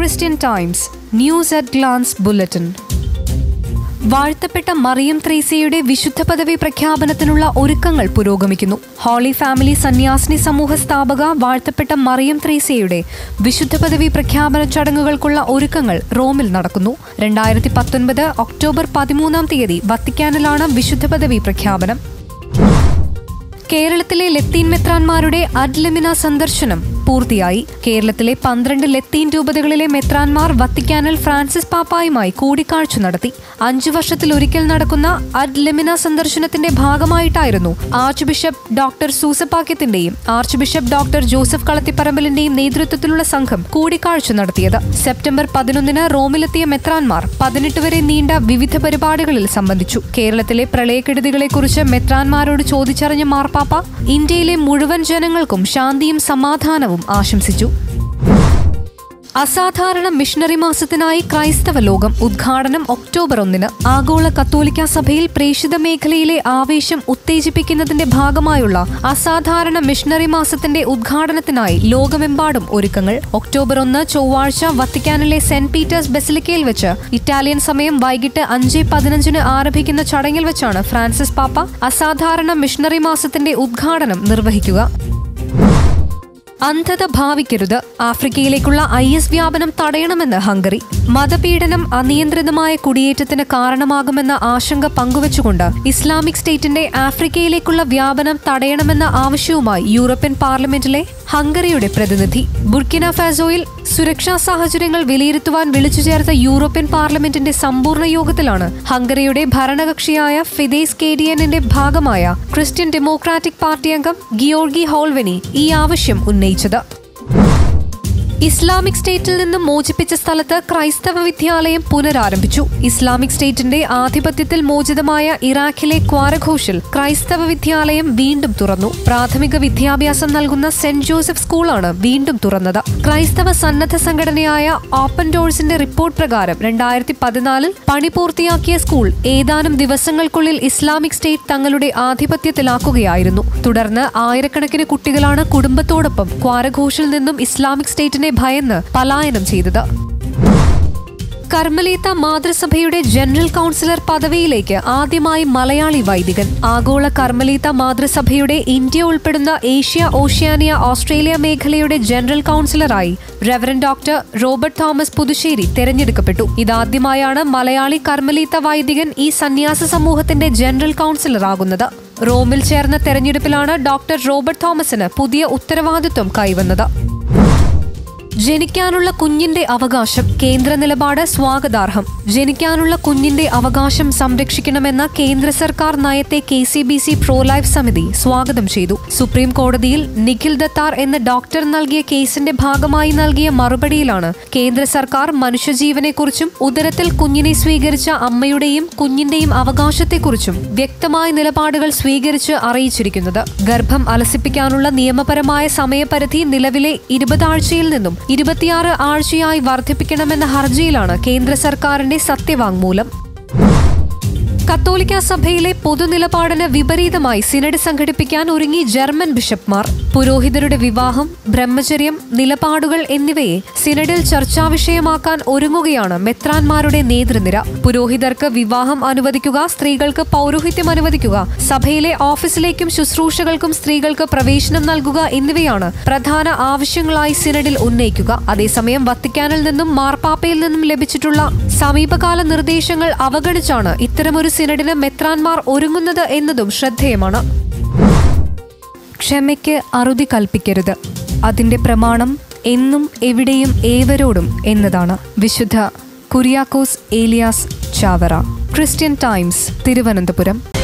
Christian Times news at glance bulletin വാഴ്ത്തപ്പെട്ട മറിയം ത്രേസ്യയുടെ വിശുദ്ധ പദവി പ്രഖ്യാപനത്തിനുള്ള ഒരുക്കങ്ങൾ പുരോഗമിക്കുന്നു ഹോളി ഫാമിലി സന്യാസിനി സമൂഹ സ്ഥാപക വാഴ്ത്തപ്പെട്ട മറിയം ത്രേസ്യയുടെ വിശുദ്ധ പദവി പ്രഖ്യാപന ചടങ്ങുകൾക്കുള്ള ഒരുക്കങ്ങൾ റോമിൽ നടക്കുന്നു രണ്ടായിരത്തി പത്തൊൻപത് ഒക്ടോബർ പതിമൂന്നാം തീയതി വത്തിക്കാനിലാണ് വിശുദ്ധ പദവി പ്രഖ്യാപനം കേരളത്തിലെ ലത്തീൻ മെത്രാന്മാരുടെ അഡ്ലിമിന സന്ദർശനം പൂർത്തിയായി കേരളത്തിലെ പന്ത്രണ്ട് ലത്തീൻ രൂപതകളിലെ മെത്രാന്മാർ വത്തിക്കാനിൽ ഫ്രാൻസിസ് പാപ്പായുമായി കൂടിക്കാഴ്ച നടത്തി അഞ്ചു വർഷത്തിലൊരിക്കൽ നടക്കുന്ന അഡ്ലിമിന സന്ദർശനത്തിന്റെ ഭാഗമായിട്ടായിരുന്നു ആർച്ച് ബിഷപ്പ് ഡോക്ടർ സൂസപ്പാക്യത്തിന്റെയും ആർച്ച് ബിഷപ്പ് ഡോക്ടർ ജോസഫ് കളത്തിപ്പറമ്പലിന്റെയും നേതൃത്വത്തിലുള്ള സംഘം കൂടിക്കാഴ്ച നടത്തിയത് സെപ്റ്റംബർ പതിനൊന്നിന് റോമിലെത്തിയ മെത്രാന്മാർ പതിനെട്ട് വരെ നീണ്ട വിവിധ പരിപാടികളിൽ സംബന്ധിച്ചു കേരളത്തിലെ പ്രളയക്കെടുതികളെക്കുറിച്ച് മെത്രാന്മാരോട് ചോദിച്ചറിഞ്ഞ മാർപ്പാപ്പ ഇന്ത്യയിലെ മുഴുവൻ ജനങ്ങൾക്കും ശാന്തിയും സമാധാനവും ആശംസിച്ചു അസാധാരണ മിഷണറി മാസത്തിനായി ക്രൈസ്തവ ലോകം ഉദ്ഘാടനം ഒക്ടോബർ ഒന്നിന് ആഗോള കത്തോലിക്ക സഭയിൽ പ്രേഷിത മേഖലയിലെ ആവേശം ഉത്തേജിപ്പിക്കുന്നതിന്റെ ഭാഗമായുള്ള അസാധാരണ മിഷണറി മാസത്തിന്റെ ഉദ്ഘാടനത്തിനായി ലോകമെമ്പാടും ഒരുക്കങ്ങൾ ഒക്ടോബർ ഒന്ന് ചൊവ്വാഴ്ച വത്തിക്കാനിലെ സെന്റ് പീറ്റേഴ്സ് ബെസിലിക്കയിൽ വെച്ച് ഇറ്റാലിയൻ സമയം വൈകിട്ട് അഞ്ച് പതിനഞ്ചിന് ആരംഭിക്കുന്ന ചടങ്ങിൽ വെച്ചാണ് ഫ്രാൻസിസ് പാപ്പ അസാധാരണ മിഷണറി മാസത്തിന്റെ ഉദ്ഘാടനം നിർവഹിക്കുക അന്ധത ഭാവിക്കരുത് ആഫ്രിക്കയിലേക്കുള്ള ഐ എസ് വ്യാപനം തടയണമെന്ന് ഹംഗറി മതപീഡനം അനിയന്ത്രിതമായ കുടിയേറ്റത്തിന് കാരണമാകുമെന്ന ആശങ്ക പങ്കുവച്ചുകൊണ്ട് ഇസ്ലാമിക് സ്റ്റേറ്റിന്റെ ആഫ്രിക്കയിലേക്കുള്ള വ്യാപനം തടയണമെന്ന ആവശ്യവുമായി യൂറോപ്യൻ പാർലമെന്റിലെ ഹംഗറിയുടെ പ്രതിനിധി ബുർക്കിന ഫാസോയിൽ സുരക്ഷാ സാഹചര്യങ്ങൾ വിലയിരുത്തുവാൻ വിളിച്ചു ചേർത്ത യൂറോപ്യൻ പാർലമെന്റിന്റെ സമ്പൂർണ്ണ യോഗത്തിലാണ് ഹംഗറിയുടെ ഭരണകക്ഷിയായ ഫിദേസ് കേഡിയനിന്റെ ഭാഗമായ ക്രിസ്ത്യൻ ഡെമോക്രാറ്റിക് പാർട്ടി അംഗം ഗിയോർഗി ഹോൾവെനി ഈ ആവശ്യം ഉന്നയിച്ചത് ഇസ്ലാമിക് സ്റ്റേറ്റിൽ നിന്നും മോചിപ്പിച്ച സ്ഥലത്ത് ക്രൈസ്തവ വിദ്യാലയം പുനരാരംഭിച്ചു ഇസ്ലാമിക് സ്റ്റേറ്റിന്റെ ആധിപത്യത്തിൽ മോചിതമായ ഇറാഖിലെ ക്വാരഘോഷിൽ ക്രൈസ്തവ വിദ്യാലയം വീണ്ടും തുറന്നു പ്രാഥമിക വിദ്യാഭ്യാസം നൽകുന്ന സെന്റ് ജോസഫ് സ്കൂളാണ് വീണ്ടും തുറന്നത് ക്രൈസ്തവ സന്നദ്ധ സംഘടനയായ ഓപ്പൺ ഡോഴ്സിന്റെ റിപ്പോർട്ട് പ്രകാരം രണ്ടായിരത്തി പതിനാലിൽ പണി പൂർത്തിയാക്കിയ സ്കൂൾ ഏതാനും ദിവസങ്ങൾക്കുള്ളിൽ ഇസ്ലാമിക് സ്റ്റേറ്റ് തങ്ങളുടെ ആധിപത്യത്തിലാക്കുകയായിരുന്നു തുടർന്ന് ആയിരക്കണക്കിന് കുട്ടികളാണ് കുടുംബത്തോടൊപ്പം ക്വാരഘോഷിൽ നിന്നും ഇസ്ലാമിക് സ്റ്റേറ്റിനെ ഭയന്ന് പലായനം ചെയ്തത് കർമ്മലീത്ത മാതൃസഭയുടെ ജനറൽ കൗൺസിലർ പദവിയിലേക്ക് ആദ്യമായി മലയാളി വൈദികൻ ആഗോള കർമ്മലീത്ത മാതൃസഭയുടെ ഇന്ത്യ ഉൾപ്പെടുന്ന ഏഷ്യ ഓഷ്യാനിയ ഓസ്ട്രേലിയ മേഖലയുടെ ജനറൽ കൗൺസിലറായി റെവറൻ ഡോക്ടർ റോബർട്ട് തോമസ് പുതുശ്ശേരി തെരഞ്ഞെടുക്കപ്പെട്ടു ഇതാദ്യമായാണ് മലയാളി കർമ്മലീത്ത വൈദികൻ ഈ സന്യാസ സമൂഹത്തിന്റെ ജനറൽ കൗൺസിലറാകുന്നത് റോമിൽ ചേർന്ന തെരഞ്ഞെടുപ്പിലാണ് ഡോക്ടർ റോബർട്ട് തോമസിന് പുതിയ ഉത്തരവാദിത്വം കൈവന്നത് ജനിക്കാനുള്ള കുഞ്ഞിന്റെ അവകാശം കേന്ദ്ര നിലപാട് സ്വാഗതാർഹം ജനിക്കാനുള്ള കുഞ്ഞിന്റെ അവകാശം സംരക്ഷിക്കണമെന്ന കേന്ദ്ര സർക്കാർ നയത്തെ K C B C pro life സമിതി സ്വാഗതം ചെയ്തു സുപ്രീം കോടതിയിൽ നിഖിൽ ദത്താർ എന്ന ഡോക്ടർ നൽകിയ കേസിന്റെ ഭാഗമായി നൽകിയ മറുപടിയിലാണ് കേന്ദ്ര സർക്കാർ മനുഷ്യജീവനെക്കുറിച്ചും ഉദരത്തിൽ കുഞ്ഞിനെ സ്വീകരിച്ച അമ്മയുടെയും കുഞ്ഞിന്റെയും അവകാശത്തെക്കുറിച്ചും വ്യക്തമായ നിലപാടുകൾ സ്വീകരിച്ച് അറിയിച്ചിരിക്കുന്നത് ഗർഭം അലസിപ്പിക്കാനുള്ള നിയമപരമായ സമയപരിധി നിലവിലെ ഇരുപതാഴ്ചയിൽ നിന്നും ഇരുപത്തിയാറ് ആഴ്ചയായി വർദ്ധിപ്പിക്കണമെന്ന ഹർജിയിലാണ് കേന്ദ്ര സർക്കാരിന്റെ സത്യവാങ്മൂലം കത്തോലിക്ക സഭയിലെ പൊതുനിലപാടിന് വിപരീതമായി സിനഡ് സംഘടിപ്പിക്കാൻ ഒരുങ്ങി ജർമ്മൻ ബിഷപ്പ്മാർ പുരോഹിതരുടെ വിവാഹം ബ്രഹ്മചര്യം നിലപാടുകൾ എന്നിവയെ സിനഡിൽ ചർച്ചാ വിഷയമാക്കാൻ ഒരുങ്ങുകയാണ് മെത്രാന്മാരുടെ നേതൃനിര പുരോഹിതർക്ക് വിവാഹം അനുവദിക്കുക സ്ത്രീകൾക്ക് പൗരോഹിത്യം അനുവദിക്കുക സഭയിലെ ഓഫീസിലേക്കും ശുശ്രൂഷകൾക്കും സ്ത്രീകൾക്ക് പ്രവേശനം നൽകുക എന്നിവയാണ് പ്രധാന ആവശ്യങ്ങളായി സിനഡിൽ ഉന്നയിക്കുക അതേസമയം വത്തിക്കാനിൽ നിന്നും മാർപ്പാപ്പയിൽ നിന്നും ലഭിച്ചിട്ടുള്ള സമീപകാല നിർദ്ദേശങ്ങൾ അവഗണിച്ചാണ് ഇത്തരമൊരു സിനഡിന് മെത്രാൻമാർ ഒരുങ്ങുന്നത് എന്നതും ശ്രദ്ധേയമാണ് ക്ഷമയ്ക്ക് അറുതി കൽപ്പിക്കരുത് അതിന്റെ പ്രമാണം എന്നും എവിടെയും ഏവരോടും എന്നതാണ് വിശുദ്ധ കുര്യാക്കോസ് ഏലിയാസ് ചാവറ ക്രിസ്ത്യൻ ടൈംസ് തിരുവനന്തപുരം